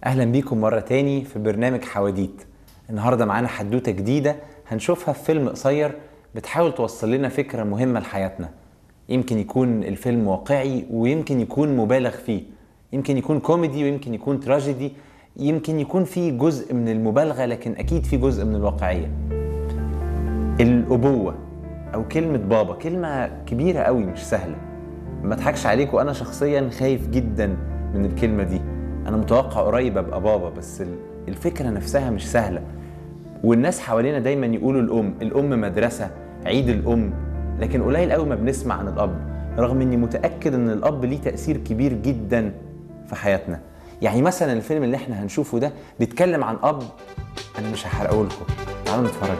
اهلا بيكم مرة تاني في برنامج حواديت النهاردة معانا حدوتة جديدة هنشوفها في فيلم قصير بتحاول توصل لنا فكرة مهمة لحياتنا يمكن يكون الفيلم واقعي ويمكن يكون مبالغ فيه يمكن يكون كوميدي ويمكن يكون تراجيدي يمكن يكون فيه جزء من المبالغة لكن أكيد فيه جزء من الواقعية الأبوة أو كلمة بابا كلمة كبيرة قوي مش سهلة ما اضحكش عليكم أنا شخصيا خايف جدا من الكلمة دي أنا متوقع قريب أبقى بابا بس ال- الفكرة نفسها مش سهلة والناس حوالينا دايما يقولوا الأم الأم مدرسة عيد الأم لكن قليل قوي ما بنسمع عن الأب رغم إني متأكد إن الأب ليه تأثير كبير جدا في حياتنا يعني مثلا الفيلم اللي احنا هنشوفه ده بيتكلم عن أب أنا مش هحرقه لكم تعالوا نتفرج